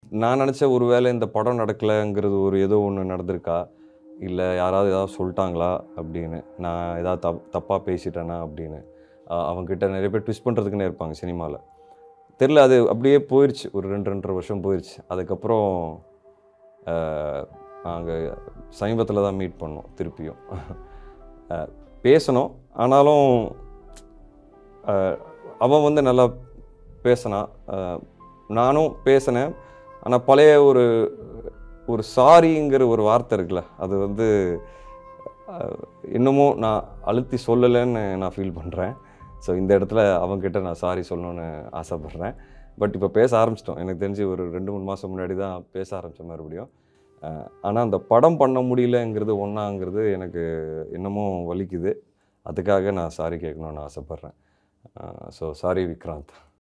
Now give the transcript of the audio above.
நான் நினச்ச ஒரு வேளை இந்த படம் நடக்கலைங்கிறது ஒரு ஏதோ ஒன்று நடந்திருக்கா இல்லை யாராவது ஏதாவது சொல்லிட்டாங்களா அப்படின்னு நான் ஏதாவது தப் தப்பாக பேசிட்டேனா அப்படின்னு அஹ் அவங்ககிட்ட நிறைய பேர் ட்விஸ்ட் பண்ணுறதுக்குன்னே இருப்பாங்க சினிமாவில் தெரில அது அப்படியே போயிடுச்சு ஒரு ரெண்டு ரெண்டரை வருஷம் போயிடுச்சு அதுக்கப்புறம் நாங்கள் சமீபத்தில் தான் மீட் பண்ணோம் திருப்பியும் அஹ் பேசணும் ஆனாலும் அஹ் அவன் வந்து நல்லா பேசினான் அஹ் நானும் பேசினேன் ஆனால் பழைய ஒரு ஒரு சாரிங்கிற ஒரு வார்த்தை இருக்குல்ல அது வந்து அஹ், இன்னமும் நான் அழுத்தி சொல்லலைன்னு நான் ஃபீல் பண்ணுறேன் ஸோ இந்த இடத்துல அவங்ககிட்ட நான் சாரி சொல்லணும்னு ஆசைப்பட்றேன் பட் இப்போ பேச ஆரம்பிச்சிட்டோம் எனக்கு தெரிஞ்சு ஒரு ரெண்டு மூணு மாதம் முன்னாடி தான் பேச ஆரம்பித்த மறுபடியும் ஆனால் அந்த படம் பண்ண முடியலங்கிறது ஒன்றாங்கிறது எனக்கு இன்னமும் வலிக்குது அதுக்காக நான் சாரி கேட்கணும்னு ஆசைப்பட்றேன் ஸோ சாரி விக்ராந்த்